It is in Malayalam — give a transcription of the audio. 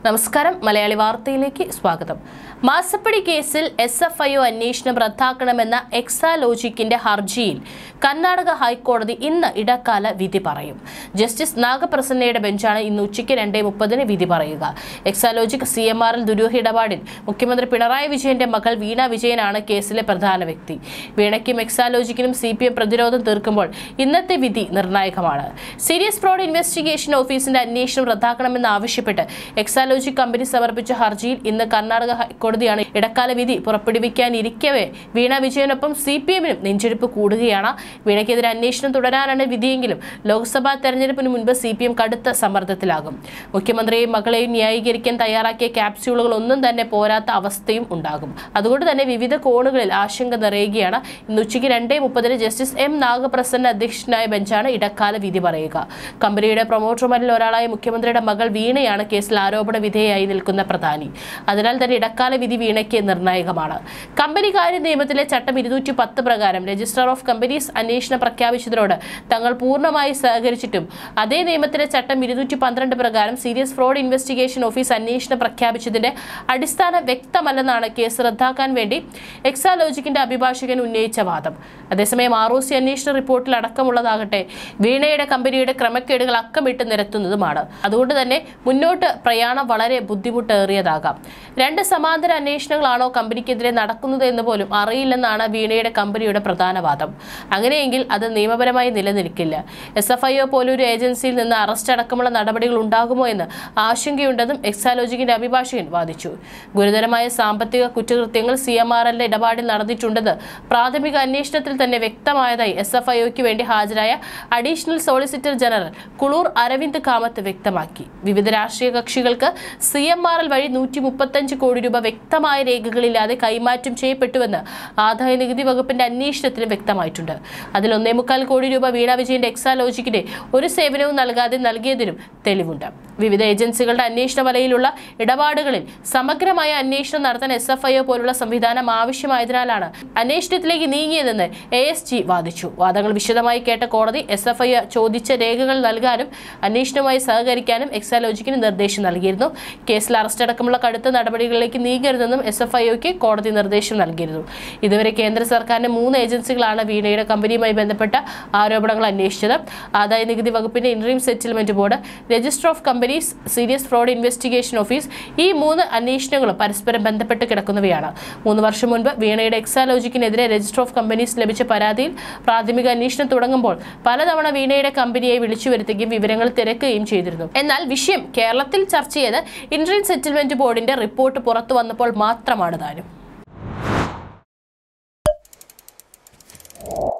നമസ്കാരം മലയാളി വാർത്തയിലേക്ക് സ്വാഗതം മാസപ്പടി കേസിൽ എസ് എഫ് ഐ ഒ അന്വേഷണം റദ്ദാക്കണമെന്ന എക്സാലോജിക്കിന്റെ ഹർജിയിൽ കർണാടക ഹൈക്കോടതി ഇന്ന് ഇടക്കാല വിധി പറയും ജസ്റ്റിസ് നാഗപ്രസന്നയുടെ ബെഞ്ചാണ് ഇന്ന് ഉച്ചയ്ക്ക് രണ്ടേ മുപ്പതിന് വിധി പറയുക Exalogic C M R L ദുരൂഹ ഇടപാടിൽ മുഖ്യമന്ത്രി പിണറായി വിജയന്റെ മകൾ വീണ വിജയനാണ് കേസിലെ പ്രധാന വ്യക്തി വീണയ്ക്കും എക്സാലോജിക്കിനും സി പി എം പ്രതിരോധം തീർക്കുമ്പോൾ ഇന്നത്തെ വിധി നിർണായകമാണ് സീരിയസ് ഫ്രോഡ് ഇൻവെസ്റ്റിഗേഷൻ ഓഫീസിന്റെ അന്വേഷണം റദ്ദാക്കണമെന്ന് ആവശ്യപ്പെട്ട് എക്സാലോജിക് കമ്പനി സമർപ്പിച്ച ഹർജിയിൽ ഇന്ന് കർണാടക ഹൈക്കോടതിയാണ് ഇടക്കാല വിധി പുറപ്പെടുവിക്കാനിരിക്കവേ വീണ വിജയനൊപ്പം സി പി എമ്മിനും നെഞ്ചെടുപ്പ് കൂടുകയാണ് വീണയ്ക്കെതിരെ അന്വേഷണം തുടരാനാണ് വിധിയെങ്കിലും ലോക്സഭാ തെരഞ്ഞെടുപ്പിന് മുൻപ് സി പി എം കടുത്ത സമ്മർദ്ദത്തിലാകും മുഖ്യമന്ത്രിയെയും മകളെയും ന്യായീകരിക്കാൻ തയ്യാറാക്കിയ ക്യാപ്സ്യൂളുകൾ ഒന്നും തന്നെ പോരാത്ത അവസ്ഥയും ഉണ്ടാകും അതുകൊണ്ട് തന്നെ വിവിധ കോണുകളിൽ ആശങ്ക നിറയുകയാണ് ഇന്ന് ഉച്ചയ്ക്ക് രണ്ടേ മുപ്പതിന് ജസ്റ്റിസ് എം നാഗപ്രസന്ന അധ്യക്ഷനായ ബെഞ്ചാണ് ഇടക്കാല വിധി പറയുക കമ്പനിയുടെ പ്രൊമോട്ടർമാരിൽ ഒരാളായ മുഖ്യമന്ത്രിയുടെ മകൾ വീണയാണ് കേസിൽ ആരോപണ വിധേയായി നിൽക്കുന്ന പ്രധാനി അതിനാൽ തന്നെ ഇടക്കാല വിധി വീണയ്ക്ക് നിർണായകമാണ് കമ്പനി കാര്യ നിയമത്തിലെ ചട്ടം ഇരുന്നൂറ്റി പത്ത് പ്രകാരം രജിസ്ട്രാർ ഓഫ് കമ്പനീസ് അന്വേഷണം പ്രഖ്യാപിച്ചതിനോട് തങ്ങൾ പൂർണ്ണമായി സഹകരിച്ചിട്ടും അതേ നിയമത്തിലെ ചട്ടം ഇരുന്നൂറ്റി പന്ത്രണ്ട് പ്രകാരം സീരിയസ് ഫ്രോഡ് ഇൻവെസ്റ്റിഗേഷൻ ഓഫീസ് അന്വേഷണം പ്രഖ്യാപിച്ചതിന്റെ അടിസ്ഥാനം വ്യക്തമല്ലെന്നാണ് കേസ് റദ്ദാക്കാൻ വേണ്ടി എക്സാലോജിക്കിന്റെ അഭിഭാഷകൻ ഉന്നയിച്ച വാദം അതേസമയം ആർ ഒ സി അന്വേഷണ റിപ്പോർട്ടിൽ അടക്കമുള്ളതാകട്ടെ വീണയുടെ കമ്പനിയുടെ ക്രമക്കേടുകൾ അക്കമിട്ട് നിരത്തുന്നതുമാണ് അതുകൊണ്ട് തന്നെ മുന്നോട്ട് പ്രയാണം വളരെ ബുദ്ധിമുട്ടേറിയതാകാം രണ്ട് സമാന്തര അന്വേഷണങ്ങളാണോ കമ്പനിക്കെതിരെ നടക്കുന്നത് എന്ന് പോലും അറിയില്ലെന്നാണ് വീണയുടെ കമ്പനിയുടെ പ്രധാന വാദം അങ്ങനെയെങ്കിൽ അത് നിയമപരമായി നിലനിൽക്കില്ല എസ് എഫ് ഐ ഒ പോലൊരു ഏജൻസിയിൽ നിന്ന് അറസ്റ്റ് അടക്കമുള്ള നടപടികൾ ഉണ്ടാകുമോ എന്ന് ആശങ്കയുണ്ടെന്നും എക്സാലോജിക്കിന്റെ അഭിഭാഷകൻ വാദിച്ചു ഗുരുതരമായ സാമ്പത്തിക കുറ്റകൃത്യങ്ങൾ സി എം ആർ എല്ലിന്റെ ഇടപാടിൽ നടന്നിട്ടുണ്ടെന്ന് പ്രാഥമിക അന്വേഷണത്തിൽ തന്നെ വ്യക്തമായതായി എസ് എഫ് ഐ ഒക്ക് വേണ്ടി ഹാജരായ additional solicitor general Kulur Aravind Kamath വ്യക്തമാക്കി വിവിധ രാഷ്ട്രീയ കക്ഷികൾക്ക് സി എം ആർ എൽ വഴി നൂറ്റി മുപ്പത്തഞ്ച് കോടി രൂപ വ്യക്തമായ രേഖകളില്ലാതെ കൈമാറ്റം ചെയ്യപ്പെട്ടുവെന്ന് ആദായ നികുതി വകുപ്പിന്റെ അന്വേഷണത്തിലും വ്യക്തമായിട്ടുണ്ട് അതിൽ ഒന്നേ മുക്കാൽ കോടി രൂപ വീണ വിജയന്റെ എക്സാലോജിക്കിന് ഒരു സേവനവും നൽകാതെ നൽകിയതിനും തെളിവുണ്ട് വിവിധ ഏജൻസികളുടെ അന്വേഷണ വലയിലുള്ള ഇടപാടുകളിൽ സമഗ്രമായ അന്വേഷണം നടത്താൻ എസ് എഫ് ഐ ഒ പോലുള്ള സംവിധാനം ആവശ്യമായതിനാലാണ് അന്വേഷണത്തിലേക്ക് നീങ്ങിയതെന്ന് എ എസ് ജി വാദിച്ചു വാദങ്ങൾ വിശദമായി കേട്ട കോടതി എസ് എഫ് ഐ ചോദിച്ച രേഖകൾ നൽകാനും അന്വേഷണവുമായി സഹകരിക്കാനും എക്സാലോജിക്കിന് നിർദ്ദേശം നൽകിയിരുന്നു കേസിൽ അറസ്റ്റ് അടക്കമുള്ള കടുത്ത നടപടികളിലേക്ക് നീങ്ങരുതെന്നും എസ് എഫ് ഐഒക്ക് കോടതി നിർദ്ദേശം നൽകിയിരുന്നു ഇതുവരെ കേന്ദ്ര സർക്കാരിന്റെ മൂന്ന് ഏജൻസികളാണ് വീണയുടെ കമ്പനിയുമായി ബന്ധപ്പെട്ട ആരോപണങ്ങൾ അന്വേഷിച്ചത് ആദായ നികുതി വകുപ്പിന്റെ interim settlement board registrar of companies serious fraud investigation office ഈ മൂന്ന് അന്വേഷണങ്ങളും പരസ്പരം ബന്ധപ്പെട്ട് കിടക്കുന്നവയാണ് മൂന്ന് വർഷം മുൻപ് വീണയുടെ എക്സാലോജിക്കിനെതിരെ രജിസ്റ്റർ ഓഫ് കമ്പനീസ് ലഭിച്ച പരാതിയിൽ പ്രാഥമിക അന്വേഷണം തുടങ്ങുമ്പോൾ പലതവണ വീണയുടെ കമ്പനിയെ വിളിച്ചു വരുത്തുകയും വിവരങ്ങൾ തിരക്കുകയും ചെയ്തിരുന്നു എന്നാൽ വിഷയം കേരളത്തിൽ ചർച്ച ചെയ്ത് ഇൻട്രീം സെറ്റിൽമെന്റ് ബോർഡിന്റെ റിപ്പോർട്ട് പുറത്തു വന്നപ്പോൾ മാത്രമാണ് താനും